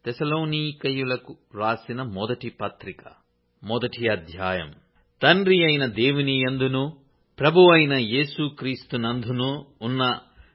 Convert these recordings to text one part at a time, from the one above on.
తెసలోనికయులకు రాసిన మొదటి పత్రిక మొదటి అధ్యాయం తండ్రి అయిన దేవుని యందును ప్రభు అయిన యేసుక్రీస్తునందును ఉన్న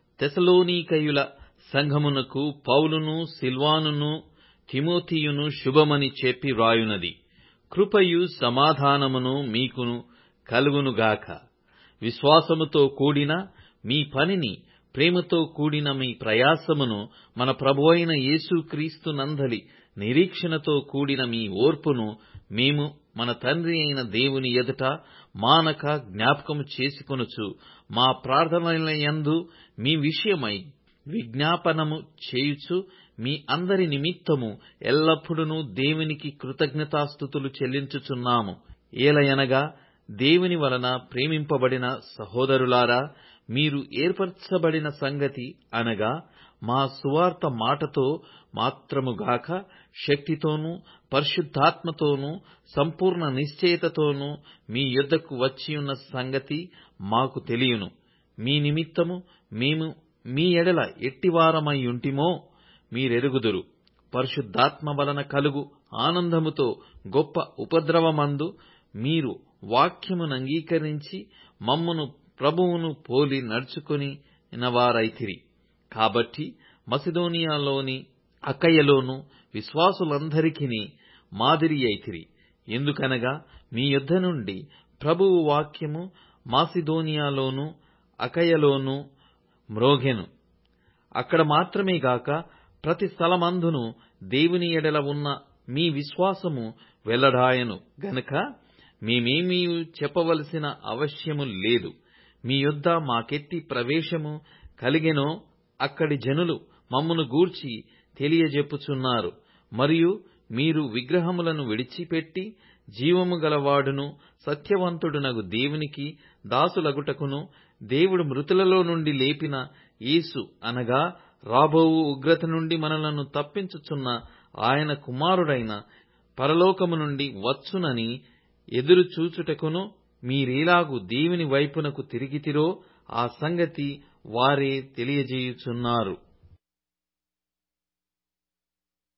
తెసలోనికయుల సంఘమునకు పౌలును సిల్వానును తిమోతియును శుభమని చెప్పి వ్రాయునది కృపయు సమాధానమును మీకును కలుగునుగాక విశ్వాసముతో కూడిన మీ పనిని ప్రేమతో కూడిన మీ ప్రయాసమును మన ప్రభువైన యేసుక్రీస్తు నందలి నిరీక్షణతో కూడిన మీ ఓర్పును మేము మన తండ్రి అయిన దేవుని ఎదుట మానక జ్ఞాపకము చేసుకొనుచు మా ప్రార్థనలయందు మీ విషయమై విజ్ఞాపనము చేయుచు మీ అందరి నిమిత్తము ఎల్లప్పుడూ దేవునికి కృతజ్ఞతాస్థుతులు చెల్లించుచున్నాము ఏలయనగా దేవుని వలన ప్రేమింపబడిన సహోదరులారా మీరు ఏర్పరచబడిన సంగతి అనగా మా సువార్త మాటతో మాత్రముగాక శక్తితోనూ పరిశుద్ధాత్మతోనూ సంపూర్ణ నిశ్చయతతోనూ మీ యొద్దకు వచ్చియున్న సంగతి మాకు తెలియను మీ నిమిత్తము మేము మీ ఎడల ఎట్టివారమైయుంటిమో మీరెరుగుదురు పరిశుద్ధాత్మ వలన కలుగు ఆనందముతో గొప్ప ఉపద్రవమందు మీరు వాక్యమునంగీకరించి మమ్మును ప్రభువును పోలి నడుచుకొనినవారైతిరి కాబట్టి మసిదోనియాలోని అకయ్యలోను విశ్వాసులందరికిని మాదిరి అయితిరి ఎందుకనగా మీ యొద్ద నుండి ప్రభువు వాక్యము మాసిదోనియాలోను అకయ్యలోను మ్రోగెను అక్కడ మాత్రమే గాక ప్రతి స్థలమందును దేవుని ఎడల ఉన్న మీ విశ్వాసము వెల్లడాయను గనుక మేమేమీ చెప్పవలసిన అవశ్యము లేదు మీ యొద్ద మాకెట్టి ప్రవేశము కలిగెనో అక్కడి జనులు మమ్మును గూర్చి తెలియజెప్పుచున్నారు మరియు మీరు విగ్రహములను విడిచిపెట్టి జీవము గలవాడును సత్యవంతుడునగు దేవునికి దాసులగుటకును దేవుడు మృతులలో నుండి లేపిన యేసు అనగా రాబోవు ఉగ్రత నుండి మనలను తప్పించుచున్న ఆయన కుమారుడైన పరలోకము నుండి వచ్చునని ఎదురు చూచుటకును మీరేలాగు దేవుని వైపునకు తిరిగితిరో ఆ సంగతి వారే తెలియజేయుచున్నారు